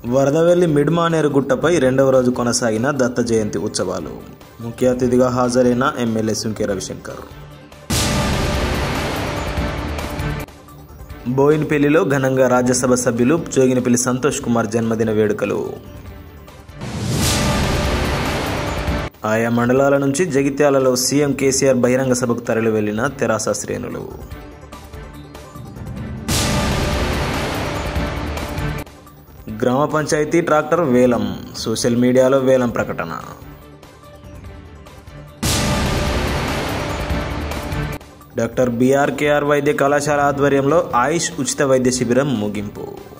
వరదవెల్లి మిడ్మానేరు గుట్టపై రెండవ రోజు కొనసాగిన దత్త జయంతి ఉత్సవాలు ముఖ్య అతిథిగా హాజరైన ఎమ్మెల్యే సుంకే రవిశంకర్ బోయినపల్లిలో ఘనంగా రాజ్యసభ సభ్యులు జోగినపల్లి సంతోష్ కుమార్ జన్మదిన వేడుకలు ఆయా మండలాల నుంచి జగిత్యాలలో సీఎం కేసీఆర్ బహిరంగ సభకు తరలి వెళ్లిన తెరాస శ్రేణులు గ్రామ పంచాయతీ ట్రాక్టర్ వేలం సోషల్ మీడియాలో వేలం ప్రకటన డాక్టర్ బిఆర్కేఆర్ వైద్య కళాశాల ఆధ్వర్యంలో ఆయుష్ ఉచిత వైద్య శిబిరం ముగింపు